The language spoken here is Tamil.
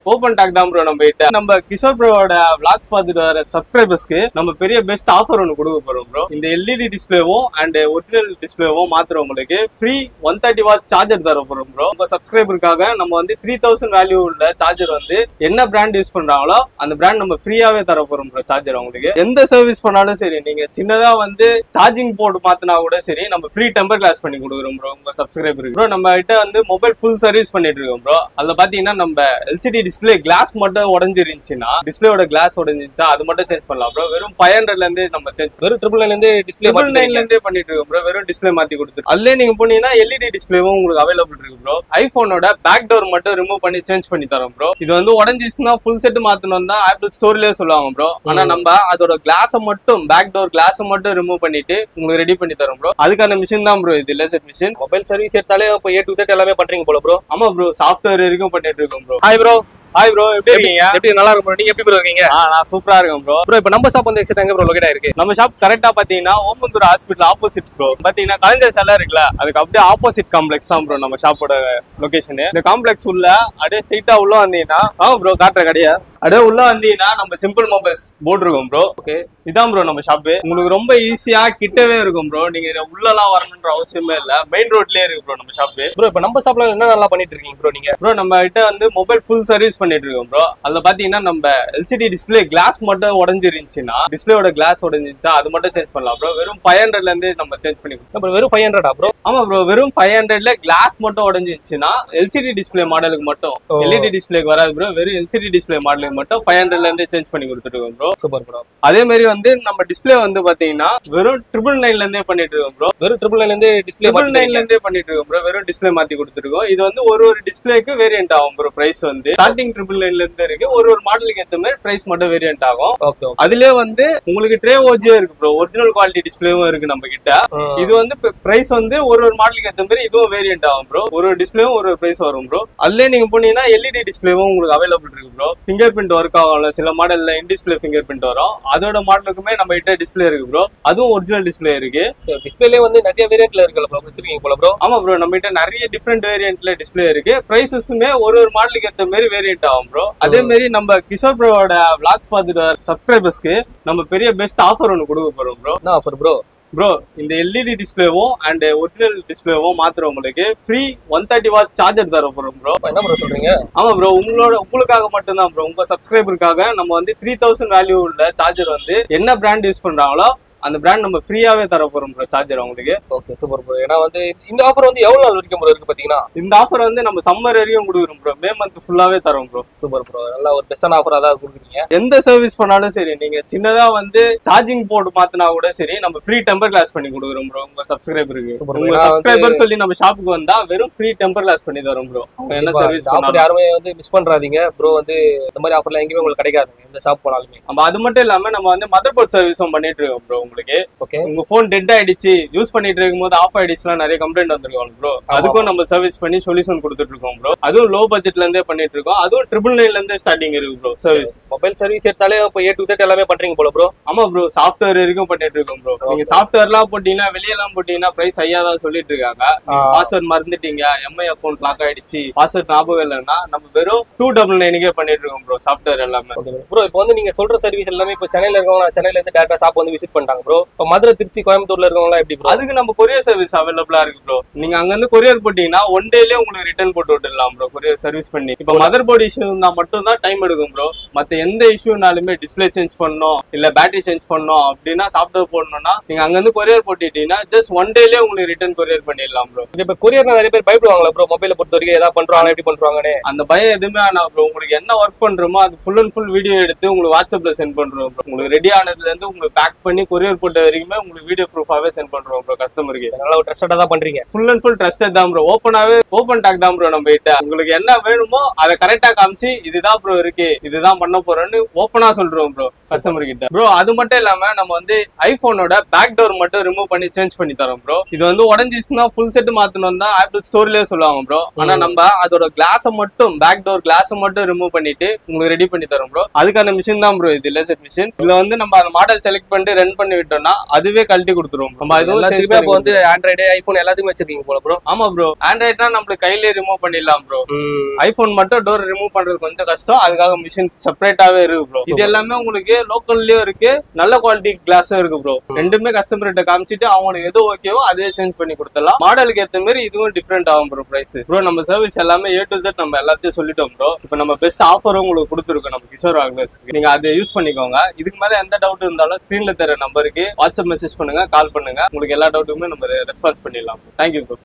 ஓபன் டாக் தான் ப்ரோ நம்ம கிட்ட நம்ம கிஷோர் ப்ரோவோட vlogs பார்த்துட்டு வர சப்ஸ்கிரைபர்ஸ்க்கு நம்ம பெரிய பெஸ்ட் ஆஃபர் ஒன்று கொடுக்க போறோம் ப்ரோ இந்த எல்இடி டிஸ்பிளேவும் அண்ட் ஒரிஜினல் டிஸ்பிளேவும் மாத்துறவங்களுக்கு free one thirty watt charger தர போறோம் ப்ரோ உங்க சப்ஸ்கிரைபருக்காக நம்ம வந்து த்ரீ தௌசண்ட் வேல்யூ உள்ள சார்ஜர் வந்து என்ன பிராண்ட் யூஸ் பண்றாங்களோ அந்த பிராண்ட் நம்ம ஃப்ரீயாவே தர போறோம் ப்ரோ சார்ஜர் அவங்களுக்கு எந்த சர்வீஸ் பண்ணாலும் சரி நீங்க சின்னதா வந்து சார்ஜிங் போர்டு மாத்தினா கூட சரி நம்ம ஃப்ரீ டெம்பர் கிளாஸ் பண்ணி கொடுக்குறோம் ப்ரோ உங்க சப்ஸ்கிரைபருக்கு ப்ரோ நம்ம கிட்ட வந்து மொபைல் ஃபுல் சர்வீஸ் பண்ணிட்டு இருக்கோம் ப்ரோ அதுல பாத்தீங்கன்னா நம்ம எல்சிடி டிஸ்பிளே கிளாஸ் மட்டும் உடஞ்சிருந்துச்சுன்னா டிஸ்பிளேயோட கிளாஸ் உடஞ்சிருச்சா அது மட்டும் சேஞ்ச் பண்ணலாம் ப்ரோ வெறும் ஃபைவ் ஹண்ட்ரட்ல இருந்தே நம்ம சேஞ்ச் வெறும் ட்ரிபிள் நைன்ல இருந்து டிஸ்பிளே ட்ரிபிள் நைன்ல இருந்தே பண்ணிட்டு இருக்கோம் ப்ரோ வெறும் டிஸ்பிளே மாத்தி கொடுத்து அதுல நீங்க போனீங்கன்னா எல்இடி டிஸ்பிளேவும் உங்களுக்கு அவைலபிள் இருக்கு ப்ரோ ஐபோனோட பேக் டோர் மட்டும் ரிமூவ் பண்ணி சேஞ்ச் பண்ணி தரோம் ப்ரோ இது வந்து உடஞ்சிச்சுன்னா ஃபுல் செட் மாத்தணும் தான் ஆப்பிள் ஸ்டோர்லயே சொல்லுவாங்க ப்ரோ ஆனா ம். நம்ம அதோட கிளாஸை மட்டும் பேக் டோர் கிளாஸை மட்டும் ரிமூவ் பண்ணிட்டு உங்களுக்கு ரெடி பண்ணி தரோம் ப்ரோ அதுக்கான மிஷின் தான் ப்ரோ இது லேசர் மிஷின் மொபைல் சர்வீஸ் எடுத்தாலே இப்போ ஏ டு செட் எல்லாமே பண்றீங்க போல ப்ரோ ஆமா ப்ரோ சாஃப்ட்வேர் வரைக்கும் பண்ணிட்டு இருக்கோம் bro hi bro hi bro எப்படி இருக்கீங்க எப்படி நல்லா இருக்கும் bro? நீங்க எப்படி ப்ரோ இருக்கீங்க ஆ நான் சூப்பரா இருக்கேன் ப்ரோ ப்ரோ இப்போ நம்ம ஷாப் வந்து எக்ஸாக்ட் எங்க ப்ரோ லொகேட் ஆயிருக்கு நம்ம ஷாப் கரெக்டா பாத்தீங்கன்னா ஓமந்தூர் ஹாஸ்பிட்டல் ஆப்போசிட் ப்ரோ பாத்தீங்கன்னா கலைஞர் சிலை இருக்குல்ல அதுக்கு அப்படியே ஆப்போசிட் காம்ப்ளெக்ஸ் தான் ப்ரோ நம்ம ஷாப்போட லொகேஷன் இந்த காம்ப்ளெக்ஸ் உள்ள அப்படியே ஸ்ட்ரெயிட்டா உள்ள வந்தீங்கன்னா ஆமா ப்ரோ காட்டுற கடையா அப்படியே உள்ள வந்தீங்கன்னா நம்ம சிம்பிள் மொபைல்ஸ் போர்டு இருக்கும் ப்ரோ ஓகே இதான் ப்ரோ நம்ம ஷாப்பு உங்களுக்கு ரொம்ப ஈஸியா கிட்டவே இருக்கும் ப்ரோ நீங்க உள்ளலாம் வரணுன்ற அவசியமே இல்ல மெயின் ரோட்லயே இருக்கு ப்ரோ நம்ம ஷாப்பு ப்ரோ இப்போ நம்ம ஷாப்ல என்ன நல்லா பண்ணிட்டு இருக்கீங்க ப்ரோ நீங்க ப்ரோ நம்ம கிட்ட வந்து மொபைல் ஃபுல் சர்வீஸ் பண்ணிட்டு இருக்கோம் ப்ரோ அதுல பாத்தீங்கன்னா நம்ம எல்சிடி டிஸ்பிளே கிளாஸ் மட்டும் உடஞ்சிருந்துச்சுன்னா டிஸ்பிளேயோட கிளாஸ் உடஞ்சிருச்சா அது மட்டும் சேஞ்ச் பண்ணலாம் ப்ரோ வெறும் ஃபைவ் ஹண்ட்ரட்ல இருந்து நம்ம சேஞ்ச் பண்ணி கொடுப்போம். அப்புறம் வெறும் ஃபைவ் ஹண்ட்ரடா ப்ரோ ஆமா ப்ரோ வெறும் ஃபைவ் ஹண்ட்ரட்ல கிளாஸ் மட்டும் உடஞ்சிருச்சுன்னா எல்சிடி டிஸ்பிளே மாடலுக்கு மட்டும் ஓ. எல்இடி டிஸ்பிளேக்கு வராது ப்ரோ வெறும் எல்சிடி டிஸ்பிளே மாடலுக்கு மட்டும் ஃபைவ் ஹண்ட்ரட்ல இருந்து சேஞ்ச் பண்ணி கொடுத்துருக்கோம் ப்ரோ சூப்பர் ப்ரோ அதே மாதிரி வந்து நம்ம டிஸ்பிளே வந்து பாத்தீங்கன்னா வெறும் ட்ரிபிள் நைன்ல இருந்தே பண்ணிட்டு இருக்கோம் ப்ரோ வெறும் ட்ரிபிள் நைன்ல இருந்து டிஸ்பிளே ட்ரிபிள் நைன்ல இருந்தே பண்ணிட்டு இருக்கோம் ப்ரோ வெறும் டிஸ்பிளே மாத்தி கொடுத்துருக்கோம் இது வந்து ஒரு ஒரு டிஸ்பிளேக்கு வேரியன்ட் ஆகும் ப்ரோ பிரைஸ் வந்து ஸ்டார்டிங் ட்ரிபிள் நைன்ல இருந்து இருக்கு ஒரு ஒரு மாடலுக்கு ஏத்த மாதிரி பிரைஸ் மட்டும் வேரியன்ட் ஆகும் ஓகே ஓகே அதுலயே வந்து உங்களுக்கு ட்ரே ஓஜியும் இருக்கு ப்ரோ ஒரிஜினல் குவாலிட்டி டிஸ்பிளேவும் இருக்கு நம்ம கிட்ட இது வந்து பிரைஸ் வந்து ஒரு ஒரு மாடலுக்கு ஏத்த மாதிரி இதுவும் வேரியன்ட் ஆகும் ப்ரோ ஒரு ஒரு டிஸ்பிளேவும் ஒரு பிரைஸ் வரும் ப்ரோ அதுலயே நீங்க போனீங்கன்னா எல்இடி டிஸ்பிளேவும் உங்களுக்கு அவைலபிள் இருக்கு ப்ரோ ஃபிங்கர் பிரிண்ட் ஒர்க் ஆகும்ல சில மாடல்ல இன் டிஸ்பிளே ஃபிங்கர் பிரிண்ட் வரும் அதோட மாடலுக்குமே நம்ம கிட்ட டிஸ்பிளே இருக்கு ப்ரோ அதுவும் ஒரிஜினல் டிஸ்பிளே இருக்கு டிஸ்பிளே வந்து நிறைய வேரியன்ட்ல இருக்குல்ல ப்ரோ வச்சிருக்கீங்க போல ப்ரோ ஆமா ப்ரோ நம்ம கிட்ட நிறைய டிஃப்ரெண்ட் வேரியன்ட்ல டிஸ்பிளே இருக்கு பிரைசஸுமே ஒரு ஒரு மாடலுக்கு ஏத்த மாதிரி வேரியன்ட் ஆகும் ப்ரோ அதே மாதிரி நம்ம கிஷோர் ப்ரோவோட vlogs பார்த்துட்டு வர சப்ஸ்கிரைபர்ஸ்க்கு நம்ம பெரிய பெஸ்ட் ஆஃபர் ஒன்று கொடுக்க போறோம் ப்ரோ என்ன ஆஃபர் ப்ரோ ப்ரோ இந்த எல்இடி டிஸ்பிளேவும் அண்ட் ஒரிஜினல் டிஸ்பிளேவும் மாத்துறவங்களுக்கு free one thirty watt charger தர போறோம் ப்ரோ என்ன ப்ரோ சொல்றீங்க ஆமா ப்ரோ உங்களோட உங்களுக்காக மட்டும்தான் ப்ரோ உங்க சப்ஸ்கிரைபருக்காக நம்ம வந்து த்ரீ தௌசண்ட் வேல்யூ உள்ள சார்ஜர் வந்து என்ன பிராண்ட் யூஸ் பண்றாங்களோ அந்த பிராண்ட் நம்ம ஃப்ரீயாவே தர போறோம் ப்ரோ சார்ஜர் அவங்களுக்கு ஓகே சூப்பர் ப்ரோ ஏன்னா வந்து இந்த ஆஃபர் வந்து எவ்வளவு நாள் வரைக்கும் ப்ரோ இருக்கு பாத்தீங்கன்னா இந்த ஆஃபர் வந்து நம்ம சம்மர் வரைக்கும் கொடுக்குறோம் ப்ரோ மே மந்த் ஃபுல்லாவே தரோம் ப்ரோ சூப்பர் ப்ரோ நல்ல ஒரு பெஸ்டான ஆஃபரா தான் கொடுக்குறீங்க எந்த சர்வீஸ் பண்ணாலும் சரி நீங்க சின்னதா வந்து சார்ஜிங் போர்டு மாத்தினா கூட சரி நம்ம ஃப்ரீ டெம்பர் கிளாஸ் பண்ணி கொடுக்குறோம் ப்ரோ உங்க சப்ஸ்கிரைபருக்கு Super. உங்க ஏன்னா வந்து- சப்ஸ்கிரைபர் சொல்லி நம்ம ஷாப்புக்கு வந்தா வெறும் ஃப்ரீ டெம்பர் கிளாஸ் பண்ணி தரோம் ப்ரோ அவங்க என்ன சர்வீஸ் ஆஃபர் பண்ணாலும் யாருமே வந்து மிஸ் பண்றாதீங்க ப்ரோ வந்து இந்த மாதிரி ஆஃபர்லாம் எங்கேயுமே உங்களுக்கு கிடைக்காதுங்க எந்த ஷாப் போனாலுமே நம்ம அது மட்டும் இல்லாம நம்ம வந்து மதர் போர்ட் சர்வீஸும் பண்ணிட்டு இருக்கோம் ப்ரோ உங்களுக்கு ஓகே உங்க போன் டெட் ஆயிடுச்சு யூஸ் பண்ணிட்டு இருக்கும்போது ஆஃப் ஆயிடுச்சுலாம் நிறைய கம்ப்ளைண்ட் வந்திருக்கோம் ப்ரோ அதுக்கும் நம்ம சர்வீஸ் பண்ணி சொல்யூஷன் கொடுத்துட்டு இருக்கோம் ப்ரோ அதுவும் லோ பட்ஜெட்ல இருந்தே பண்ணிட்டு இருக்கோம் அதுவும் ட்ரிபிள் நைன்ல இருந்தே ஸ்டார்டிங் இருக்கு ப்ரோ சர்வீஸ் மொபைல் சர்வீஸ் எடுத்தாலே இப்போ ஏ டு செட் எல்லாமே பண்றீங்க போல ப்ரோ ஆமா ப்ரோ சாஃப்ட்வேர் வரைக்கும் பண்ணிட்டு இருக்கோம் ப்ரோ நீங்க சாஃப்ட்வேர்லாம் போட்டீங்கன்னா வெளியெல்லாம் போட்டீங்கன்னா பிரைஸ் ஐயா தான் சொல்லிட்டு இருக்காங்க பாஸ்வேர்ட் மறந்துட்டீங்க எம்ஐ அக்கௌண்ட் லாக் ஆயிடுச்சு பாஸ்வேர்ட் ஞாபகம் இல்லைன்னா நம்ம வெறும் டூ டபுள் நைனுக்கே பண்ணிட்டு இருக்கோம் ப்ரோ சாஃப்ட்வேர் எல்லாமே ஓகே ப்ரோ இப்போ வந்து நீங்க சொல்ற சர்வீஸ் எல்லாமே இப்போ சென்னையில இருக்கவங்க சென்னையில இருந்து டேரக்டா ஷாப் வந்து விசிட் பண்ணிட்டாங்க ப்ரோ இப்போ மதுரை திருச்சி கோயம்புத்தூர்ல இருக்கவங்க எப்படி ப்ரோ அதுக்கு நம்ம கொரியர் சர்வீஸ் அவைலபிளா இருக்கு ப்ரோ நீங்க அங்க இருந்து கொரியர் போட்டீங்கன்னா ஒன் டேலயே உங்களுக்கு ரிட்டர்ன் போட்டு விட்டுடலாம் ப்ரோ கொரியர் சர்வீஸ் பண்ணி இப்போ மதர் போர்டு இஷ்யூ இருந்தா மட்டும் தான் டைம் எடுக்கும் ப்ரோ மத்த எந்த இஷ்யூனாலுமே டிஸ்ப்ளே சேஞ்ச் பண்ணணும் இல்ல பேட்டரி சேஞ்ச் பண்ணணும் அப்படின்னா சாஃப்ட்வேர் போடணும்னா நீங்க அங்க இருந்து கொரியர் போட்டுட்டீங்கன்னா ஜஸ்ட் ஒன் டேலயே உங்களுக்கு ரிட்டர்ன் கொரியர் பண்ணிடலாம் ப்ரோ இப்போ கொரியர் நிறைய பேர் பயப்படுவாங்களா ப்ரோ மொபைலை பொறுத்த வரைக்கும் ஏதாவது பண்றாங்க எப்படி பண்றாங்கன்னு அந்த பயம் எதுவுமே ஆனா ப்ரோ உங்களுக்கு என்ன ஒர்க் பண்றோமோ அது ஃபுல் அண்ட் ஃபுல் வீடியோ எடுத்து உங்களுக்கு வாட்ஸ்அப்ல சென்ட் பண்றோம் ப்ரோ உங்களுக்கு ரெடி ஆனதுல இருந்து உங்களுக்கு பேக் பண்ணி கொரியர் போட்ட வரைக்குமே உங்களுக்கு வீடியோ ப்ரூஃபாவே சென்ட் பண்றோம் ப்ரோ கஸ்டமருக்கு நல்லா ஒரு ட்ரஸ்டடா தான் பண்றீங்க ஃபுல் அண்ட் ஃபுல் ட்ரஸ்டட் தான் ப்ரோ ஓப்பனாவே ஓப்பன் டாக் தான் ப்ரோ நம்ம கிட்ட உங்களுக்கு என்ன வேணுமோ அதை கரெக்டா காமிச்சு இதுதான் ப்ரோ இருக்கு இதுதான் பண்ண போறோம்னு ஓப்பனா சொல்றோம் ப்ரோ கஸ்டமர் கிட்ட ப்ரோ அது மட்டும் இல்லாம நம்ம வந்து ஐபோனோட பேக் டோர் மட்டும் ரிமூவ் பண்ணி சேஞ்ச் பண்ணி தரோம் ப்ரோ இது வந்து உடஞ்சிச்சுன்னா ஃபுல் செட் மாத்தணும் தான் ஆப்பிள் ஸ்டோர்லயே சொல்லுவாங்க ப்ரோ ஆனா நம்ம அதோட கிளாஸை மட்டும் பேக் டோர் கிளாஸை மட்டும் ரிமூவ் பண்ணிட்டு உங்களுக்கு ரெடி பண்ணி தரோம் ப்ரோ அதுக்கான மிஷின் தான் ப்ரோ இது லேசர் மிஷின் இதுல வந்து நம்ம அந்த மாடல் செலக்ட் பண்ணிட்டு ரன் பண்ணி பண்ணிட்டோம்னா அதுவே கழட்டி கொடுத்துரும் நம்ம அதுவும் change எல்லாத்துக்குமே அப்போ பண்ணி வந்து ஆண்ட்ராய்டு ஐபோன் எல்லாத்துக்குமே வச்சிருக்கீங்க போல ப்ரோ ஆமா ப்ரோ ஆண்ட்ராய்ட்னா நம்மளுக்கு கையிலே ரிமூவ் பண்ணிடலாம் ப்ரோ ஐபோன் மட்டும் டோர் ரிமூவ் பண்றது கொஞ்சம் கஷ்டம் அதுக்காக மிஷின் செப்பரேட்டாவே இருக்கு ப்ரோ இது எல்லாமே உங்களுக்கு லோக்கல்லயும் இருக்கு நல்ல குவாலிட்டி கிளாஸும் இருக்கு ப்ரோ ரெண்டுமே கஸ்டமர் கிட்ட காமிச்சிட்டு அவங்களுக்கு எது ஓகேவோ அதுவே சேஞ்ச் பண்ணி கொடுத்துடலாம் மாடலுக்கு ஏத்த மாதிரி இதுவும் டிஃப்ரெண்ட் ஆகும் ப்ரோ பிரைஸ் ப்ரோ நம்ம சர்வீஸ் எல்லாமே ஏ டு செட் நம்ம எல்லாத்தையும் சொல்லிட்டோம் ப்ரோ இப்போ நம்ம பெஸ்ட் ஆஃபரும் உங்களுக்கு கொடுத்துருக்கோம் நம்ம கிஷோர் ஆக்லஸ் நீங்க அதை யூஸ் பண்ணிக்கோங்க இதுக்கு மேல எந்த டவுட் இருந்தாலும் ஸ்கிரீன்ல தர நம்பருக்கு வாட்ஸ்அப் மெசேஜ் பண்ணுங்க கால் பண்ணுங்க உங்களுக்கு எல்லா டவுட்டுமே நம்ம ரெஸ்பான்ஸ் பண்ணிடலாம் தேங்க்யூ ப்ரோ